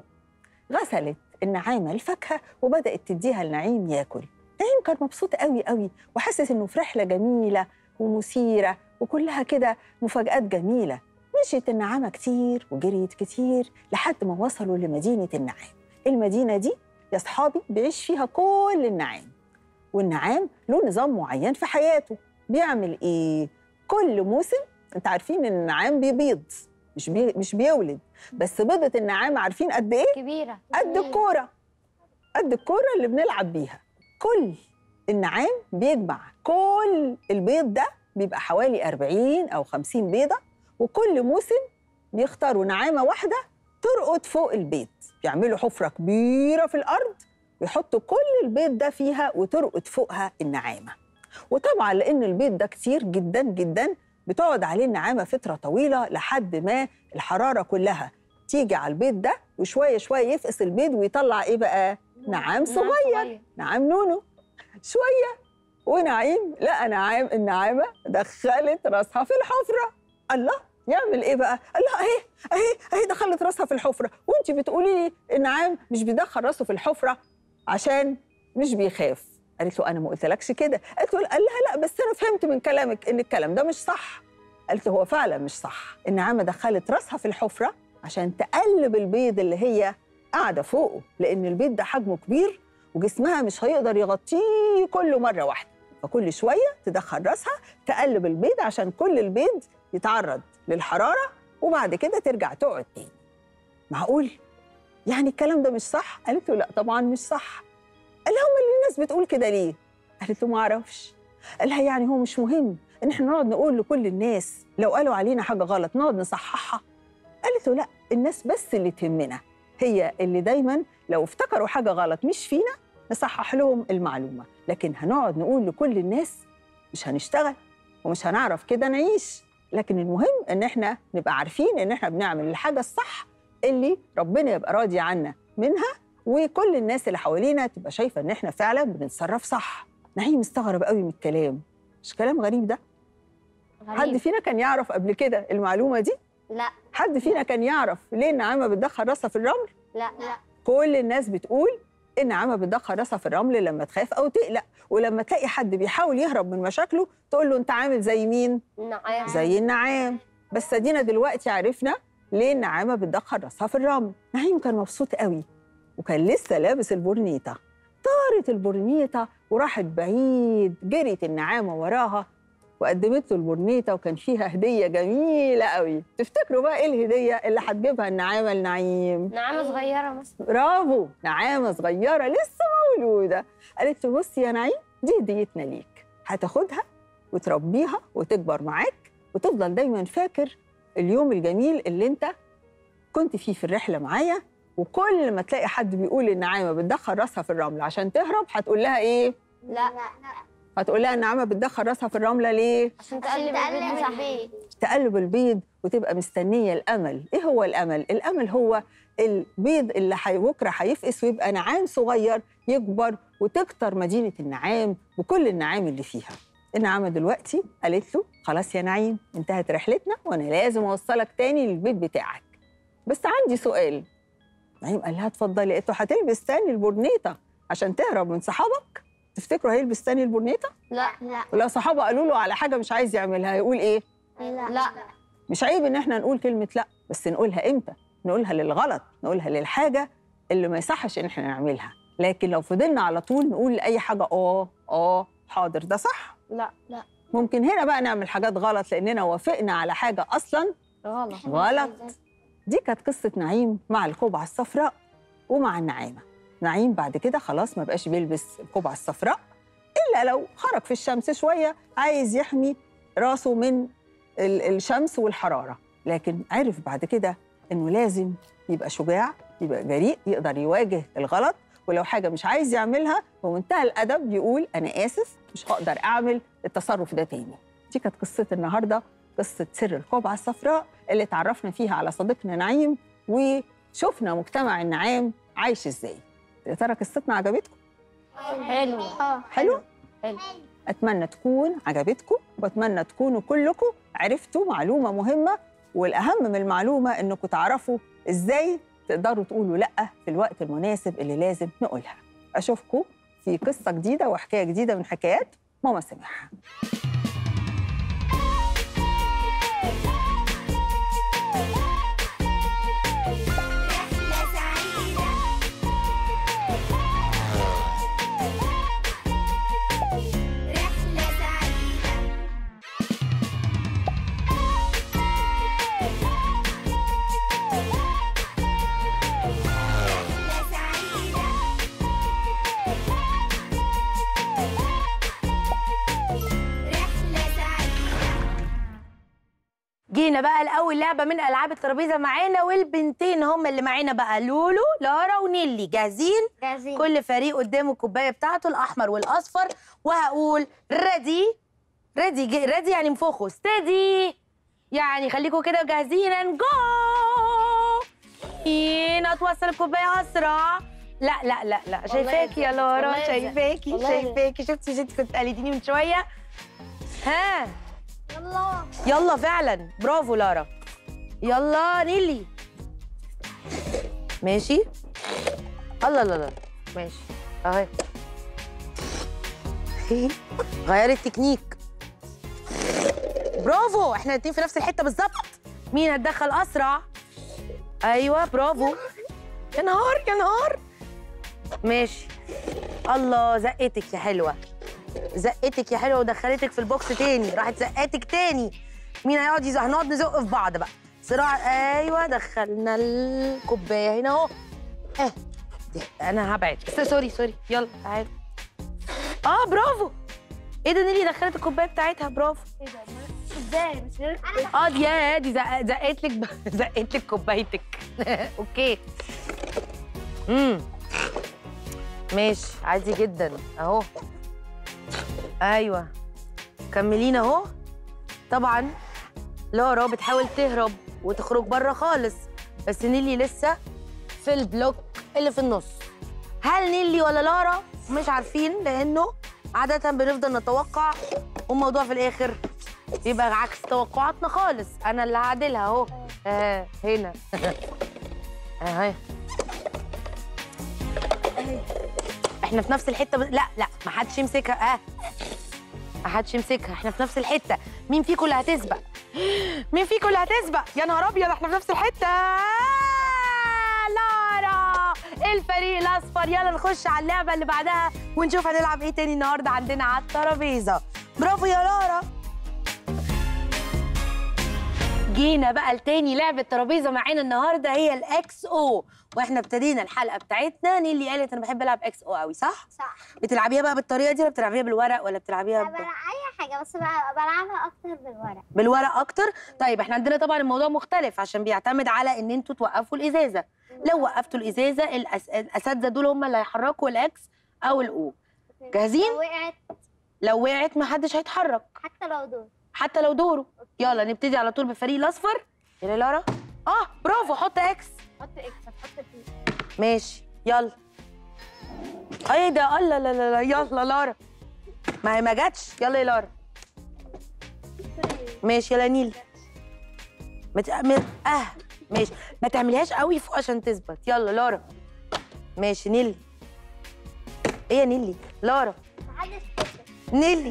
غسلت النعامه الفاكهه وبدات تديها لنعيم ياكل نعيم كان مبسوط قوي قوي وحاسس انه في رحله جميله ومثيره وكلها كده مفاجآت جميله مشيت النعامه كتير وجريت كتير لحد ما وصلوا لمدينه النعام المدينه دي يا اصحابي بيعيش فيها كل النعام والنعام له نظام معين في حياته بيعمل ايه كل موسم انت عارفين ان النعام بيبيض مش بي... مش بيولد بس بيضه النعام عارفين قد ايه كبيرة قد الكوره قد الكوره اللي بنلعب بيها كل النعام بيجمع كل البيض ده بيبقى حوالي 40 او 50 بيضه وكل موسم بيختاروا نعامه واحده ترقد فوق البيض يعملوا حفره كبيره في الارض ويحطوا كل البيض ده فيها وترقد فوقها النعامه وطبعا لان البيض ده كتير جدا جدا بتقعد عليه النعامه فتره طويله لحد ما الحراره كلها تيجي على البيض ده وشويه شويه يفقس البيض ويطلع ايه بقى نعام صغير نعام نونو شويه ونعيم لقى نعام النعامه دخلت راسها في الحفره الله يعمل ايه بقى؟ الله اهي اهي اهي دخلت راسها في الحفره وانت بتقولي لي النعام مش بيدخل راسه في الحفره عشان مش بيخاف قالت له انا ما قلتلكش كده قالت له قال لها لا بس انا فهمت من كلامك ان الكلام ده مش صح قالت له هو فعلا مش صح النعامه دخلت راسها في الحفره عشان تقلب البيض اللي هي قاعده فوقه لان البيض ده حجمه كبير وجسمها مش هيقدر يغطيه كله مره واحده فكل شويه تدخل راسها تقلب البيض عشان كل البيض يتعرض للحراره وبعد كده ترجع تقعد تاني معقول يعني الكلام ده مش صح قالت له لا طبعا مش صح قال لها امال الناس بتقول كده ليه قالت له ما اعرفش قال لها يعني هو مش مهم ان احنا نقعد نقول لكل الناس لو قالوا علينا حاجه غلط نقعد نصححها قالت له لا الناس بس اللي تهمنا هي اللي دايما لو افتكروا حاجه غلط مش فينا نصحح لهم المعلومه لكن هنقعد نقول لكل الناس مش هنشتغل ومش هنعرف كده نعيش لكن المهم ان احنا نبقى عارفين ان احنا بنعمل الحاجه الصح اللي ربنا يبقى راضي عنا منها وكل الناس اللي حوالينا تبقى شايفه ان احنا فعلا بنتصرف صح نعيم مستغرب قوي من الكلام مش كلام غريب ده حد غريب فينا كان يعرف قبل كده المعلومه دي لا حد فينا كان يعرف ليه النعامه بتدخل راسها في الرمل لا لا كل الناس بتقول النعامه بتدخل راسها في الرمل لما تخاف او تقلق ولما تلاقي حد بيحاول يهرب من مشاكله تقول له انت عامل زي مين نعم زي النعام بس ادينا دلوقتي عرفنا ليه النعامه بتدخل راسها في الرمل نعيم كان مبسوط قوي وكان لسه لابس البورنيطه طارت البورنيطه وراحت بعيد جريت النعامه وراها وقدمت له البورنيطه وكان فيها هديه جميله قوي تفتكروا بقى ايه الهديه اللي هتجيبها النعامه لنعيم نعمة صغيرة مثلا برافو نعامه صغيره لسه مولوده قالت له بصي يا نعيم دي هديتنا ليك هتاخدها وتربيها وتكبر معاك وتفضل دايما فاكر اليوم الجميل اللي انت كنت فيه في الرحله معايا وكل ما تلاقي حد بيقول النعامه بتدخل راسها في الرمل عشان تهرب هتقول لها ايه لا هتقول لها النعامه بتدخل راسها في الرمله ليه عشان تقلب البيت صح تقلب البيض وتبقى مستنيه الامل ايه هو الامل الامل هو البيض اللي حي... بكره هيفقس ويبقى نعام صغير يكبر وتكتر مدينه النعام بكل النعام اللي فيها النعامه دلوقتي قالت له خلاص يا نعيم انتهت رحلتنا وانا لازم اوصلك تاني للبيت بتاعك بس عندي سؤال نعيم قال لها اتفضلي قالت له هتلبس تاني البورنيطه عشان تهرب من صحابك تفتكروا هيلبس تاني البورنيطه لا لا ولو صحابه قالوا له على حاجه مش عايز يعملها هيقول ايه لا لا مش عيب ان احنا نقول كلمه لا بس نقولها امتى نقولها للغلط نقولها للحاجه اللي ما يصحش ان احنا نعملها لكن لو فضلنا على طول نقول لاي حاجه اه اه حاضر ده صح لا لا. ممكن هنا بقى نعمل حاجات غلط لاننا وافقنا على حاجه اصلا غلط غلط دي كانت قصه نعيم مع القبعه الصفراء ومع النعامه نعيم بعد كده خلاص ما بقاش بيلبس القبعه الصفراء الا لو خرج في الشمس شويه عايز يحمي راسه من ال- الشمس والحراره لكن عرف بعد كده انه لازم يبقى شجاع يبقى جريء يقدر يواجه الغلط ولو حاجه مش عايز يعملها بمنتهى الادب يقول انا اسف مش هقدر اعمل التصرف ده تاني دي كانت قصه النهارده قصه سر القبعه الصفراء اللي اتعرفنا فيها على صديقنا نعيم وشفنا مجتمع النعام عايش ازاي يا ترى قصتنا عجبتكم حلو اه حلو حلو. اتمنى تكون عجبتكم واتمنى تكونوا كلكم عرفتوا معلومه مهمه والاهم من المعلومه انكم تعرفوا ازاي تقدروا تقولوا لا في الوقت المناسب اللي لازم نقولها اشوفكم في قصه جديده وحكايه جديده من حكايات ماما سماح جينا بقى لاول لعبه من العاب الترابيزه معانا والبنتين هم اللي معانا بقى لولو لارا ونيلي جاهزين جاهزين كل فريق قدامه الكوبايه بتاعته الاحمر والاصفر وهقول ريدي ريدي ريدي يعني انفخوا ستدي يعني خليكم كده جاهزين and go هنا توصل الكوبايه اسرع لا لا لا لا شايفاكي يا لارا والله يا زق. شايفاكي والله يا زق. شايفاكي شفتي شفتي كنت قلديني من شويه ها يلا يلا فعلا برافو لارا يلا نيلي ماشي الله لا لا ماشي اهي غيري التكنيك برافو احنا الاتنين في نفس الحته بالظبط مين هتدخل اسرع ايوه برافو يا نهار يا نهار ماشي الله زقتك يا حلوه زقتك يا حلوه ودخلتك في البوكس تاني راحت زقتك تاني مين هيقعد يزق هنقعد نزق في بعض بقى صراع ايوه دخلنا الكوبايه هنا اهو اه دي انا هبعد بس سوري سوري يلا تعالى اه برافو ايه ده نيلي دخلت الكوبايه بتاعتها برافو ازاي مش اه دي يا دي زق- زقت لك زقت لك كوبايتك اوكي امم ماشي عادي جدا اهو ايوه كملين اهو طبعا لارا بتحاول تهرب وتخرج بره خالص بس نيلي لسه في البلوك اللي في النص هل نيلي ولا لارا مش عارفين لانه عاده بنفضل نتوقع والموضوع في الاخر يبقى عكس توقعاتنا خالص انا اللي هعدلها اهو آه هنا اهي احنا في نفس الحته ب... لا لا ما حدش يمسكها اه ما حدش يمسكها احنا في نفس الحته مين فيكم اللي هتسبق مين فيكم اللي هتسبق يا نهار ابيض احنا في نفس الحته لارا الفريق الاصفر يلا نخش على اللعبه اللي بعدها ونشوف هنلعب ايه تاني النهارده عندنا على الترابيزه برافو يا لارا جينا بقى لتاني لعبة ترابيزة معانا النهارده هي الاكس او واحنا ابتدينا الحلقة بتاعتنا نيلي قالت انا بحب العب اكس او قوي صح؟ صح بتلعبيها بقى بالطريقة دي ولا بتلعبيها بالورق ولا بتلعبيها ب... بلعب اي حاجه بس بلع- بلعبها اكتر بالورق بالورق اكتر؟ طيب احنا عندنا طبعا الموضوع مختلف عشان بيعتمد على ان انتوا توقفوا الازازة لو وقفتوا الازازة الأس... الاساتذة دول هم اللي هيحركوا الاكس او الاو جاهزين؟ لو وقعت لو وقعت ما حدش هيتحرك حتى لو دول حتى لو دوره يلا نبتدي على طول بالفريق الاصفر يلا لارا اه برافو حط اكس حط اكس هتحط فيه ماشي يلا ايه ده الله لا لا لا يلا لارا ما هي ما جاتش يلا يا لارا ماشي يلا نيل ما تعمل اه ماشي ما تعمليهاش قوي فوق عشان تثبت يلا لارا ماشي نيلي ايه يا نيلي لارا محدش كسب نيلي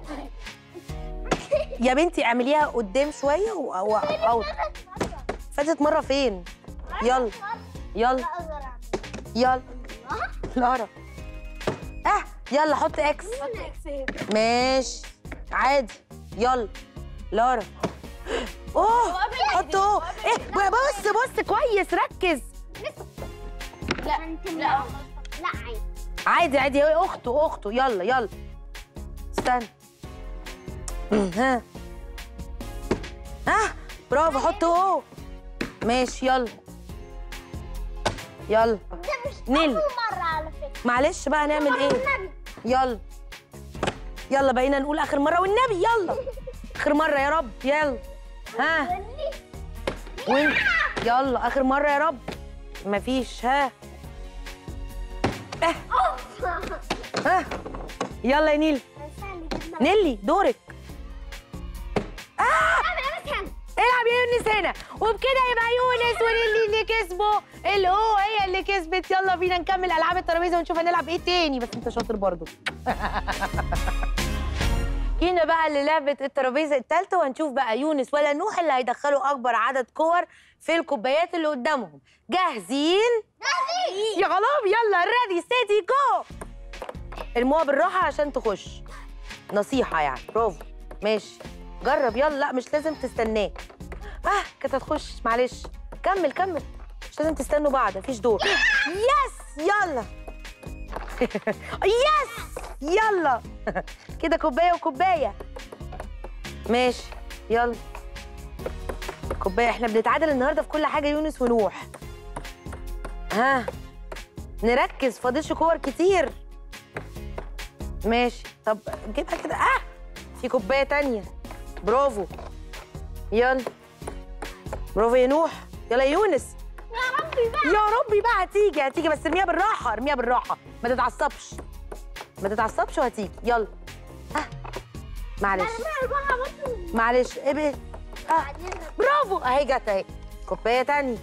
يا بنتي اعمليها قدام شويه و... و... أو... فاتت مره فين يلا يلا اقدر اعمل يلا لارا اه يلا حط اكس ماشي عادي يلا لارا اوه حط اوه ايه بص بص كويس ركز لا لا لا عادي عادي عادي هي اخته اخته يلا يلا استنى ها ها برافو حط اوه ماشي يلا يلا ده مش نيل. اول مره على فكره معلش بقى نعمل ايه النبي يلا يلا بقينا نقول اخر مره والنبي يلا اخر مره يا رب يلا ها وانت يلا اخر مره يا رب مفيش ها اه ها يلا يا نيل نيلي دورك العب يا يونس هنا وبكده يبقى يونس ونيلي اللي كسبوا الاو هي اللي كسبت يلا بينا نكمل العاب الترابيزه ونشوف هنلعب ايه تاني بس انت شاطر برضو جينا بقى للعبه الترابيزه الثالثه وهنشوف بقى يونس ولا نوح اللي هيدخلوا اكبر عدد كور في الكوبايات اللي قدامهم جاهزين يا غلام يلا ريدي ستيدي جو ارموها بالراحه عشان تخش نصيحه يعني برافو ماشي جرب يلا لا مش لازم تستناه اه كانت هتخش معلش كمل كمل مش لازم تستنوا بعض مفيش دور يس يلا يس يلا كده كوبايه وكوبايه ماشي يلا كوبايه احنا بنتعادل النهارده في كل حاجه يونس ونوح ها نركز فاضلش كور كتير ماشي طب جيبها كده اه في كوبايه تانية برافو يلا برافو يا نوح يلا يا يونس يا ربي بقى يا ربي بقى هتيجي هتيجي بس ارميها بالراحه ارميها بالراحه ما تتعصبش ما تتعصبش وهتيجي يلا اه معلش معلش ابعد اه برافو اهي جت اهي كوبايه تانية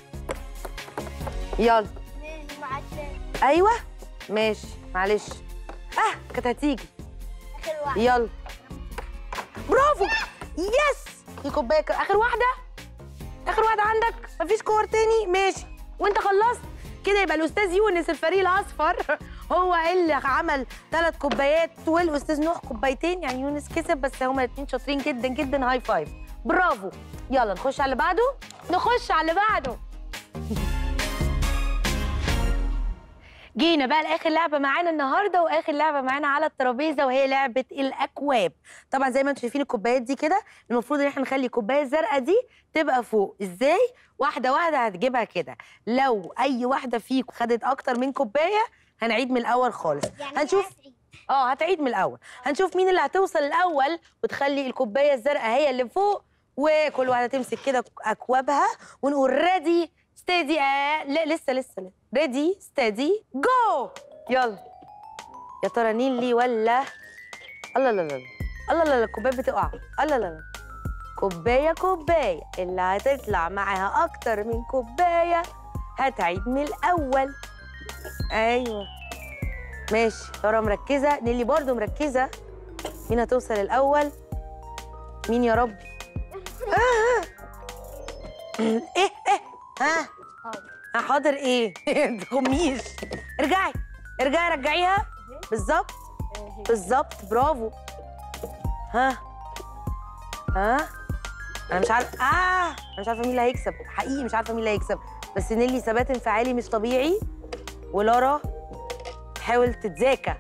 يلا ايوه ماشي معلش اه كانت هتيجي اخر واحد يلا برافو يس في كوبايه ك- اخر واحده اخر واحده عندك مفيش كور تاني ماشي وانت خلصت كده يبقى الاستاذ يونس الفريق الاصفر هو اللي عمل ثلاث كوبايات والاستاذ نوح كوبايتين يعني يونس كسب بس هما الاثنين شاطرين جدا جدا هاي فايف برافو يلا نخش على اللي بعده نخش على اللي بعده جينا بقى لاخر لعبه معانا النهارده واخر لعبه معانا على الترابيزه وهي لعبه الاكواب طبعا زي ما انتم شايفين الكوبايات دي كده المفروض ان احنا نخلي الكوبايه الزرقاء دي تبقى فوق ازاي واحده واحده هتجيبها كده لو اي واحده فيكم خدت اكتر من كوبايه هنعيد من الاول خالص هنشوف اه هتعيد من الاول هنشوف مين اللي هتوصل الاول وتخلي الكوبايه الزرقاء هي اللي فوق وكل واحده تمسك كده اكوابها ونقول ريدي ستيدي آه لا لسه لسه ريدي ستيدي جو يلا يا ترى نيلي ولا الله لا لا لا الله لا لا الكوبايه بتقع الله لا لا كوبايه كوبايه اللي هتطلع معاها اكتر من كوبايه هتعيد من الاول ايوه ماشي ترى مركزه نيلي برضو مركزه مين هتوصل الاول مين يا رب آه. ايه ايه ها ها حاضر ايه تخميش ارجعي ارجعي رجعيها بالظبط بالظبط برافو ها ها انا مش عارفه اه انا مش عارفه مين اللي هيكسب حقيقي مش عارفه مين اللي هيكسب بس نيلي ثبات انفعالي مش طبيعي ولارا تحاول تتذاكى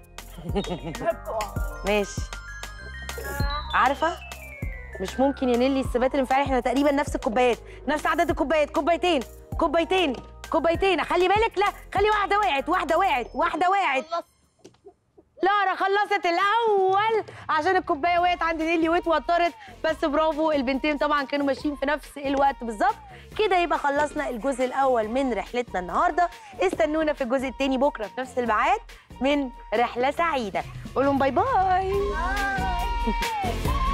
ماشي عارفه مش ممكن يا نيلي الثبات الانفعالي احنا تقريبا نفس الكوبايات نفس عدد الكوبايات كوبايتين كوبايتين كوبايتين خلي بالك لا خلي واحده وقعت واحده وقعت واحده وقعت لارا خلصت الاول عشان الكوبايه وقعت عند نيلي واتوترت بس برافو البنتين طبعا كانوا ماشيين في نفس الوقت بالظبط كده يبقى خلصنا الجزء الاول من رحلتنا النهارده استنونا في الجزء الثاني بكره في نفس الميعاد من رحله سعيده قول لهم باي باي